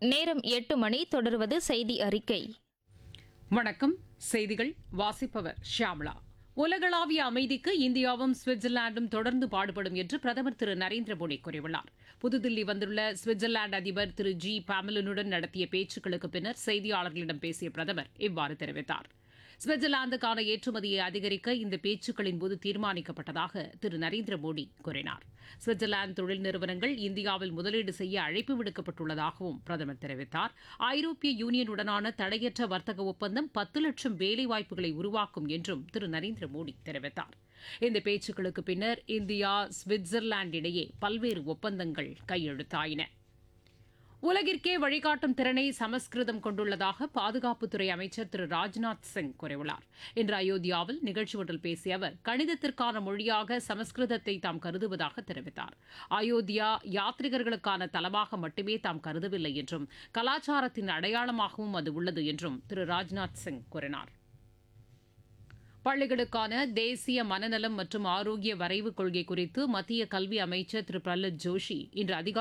நேரம் எட்டு மணி தொடர்வது செய்தி அறிக்கை வணக்கம் செய்திகள் வாசிப்பவர் ஷியாமளா உலகளாவிய அமைதிக்கு இந்தியாவும் சுவிட்சர்லாந்தும் தொடர்ந்து பாடுபடும் என்று பிரதமர் திரு நரேந்திர மோடி கூறியுள்ளார் புதுதில்லி வந்துள்ள சுவிட்சர்லாந்து அதிபர் திரு ஜி பாமலனுடன் நடத்திய பேச்சுக்களுக்கு பின்னர் செய்தியாளர்களிடம் பேசிய பிரதமர் இவ்வாறு தெரிவித்தார் சுவிட்சர்லாந்துக்கான ஏற்றுமதியை அதிகரிக்க இந்த பேச்சுக்களின் போது தீர்மானிக்கப்பட்டதாக திரு நரேந்திர மோடி கூறினார் சுவிட்சர்லாந்து தொழில் நிறுவனங்கள் இந்தியாவில் முதலீடு செய்ய அழைப்பு விடுக்கப்பட்டுள்ளதாகவும் பிரதமர் தெரிவித்தார் ஐரோப்பிய யூனியனுடனான தடையற்ற வர்த்தக ஒப்பந்தம் பத்து லட்சம் வேலைவாய்ப்புகளை உருவாக்கும் என்றும் திரு நரேந்திர மோடி தெரிவித்தார் இந்த பேச்சுக்களுக்கு பின்னர் இந்தியா சுவிட்சர்லாந்து இடையே பல்வேறு ஒப்பந்தங்கள் கையெழுத்தாயின உலகிற்கே வழிகாட்டும் திறனை சமஸ்கிருதம் கொண்டுள்ளதாக பாதுகாப்புத்துறை அமைச்சர் திரு ராஜ்நாத் சிங் கூறியுள்ளார் இன்று அயோத்தியாவில் நிகழ்ச்சி ஒன்றில் பேசிய அவர் கணிதத்திற்கான மொழியாக சமஸ்கிருதத்தை தாம் கருதுவதாக தெரிவித்தார் அயோத்தியா யாத்ரிகர்களுக்கான தலமாக மட்டுமே தாம் கருதவில்லை என்றும் கலாச்சாரத்தின் அடையாளமாகவும் அது உள்ளது என்றும் திரு ராஜ்நாத் சிங் கூறினார் பள்ளிகளுக்கான தேசிய மனநலம் மற்றும் ஆரோக்கிய வரைவு கொள்கை குறித்து மத்திய கல்வி அமைச்சர் திரு பிரஹ்லாத் ஜோஷி இன்று அதிகாரி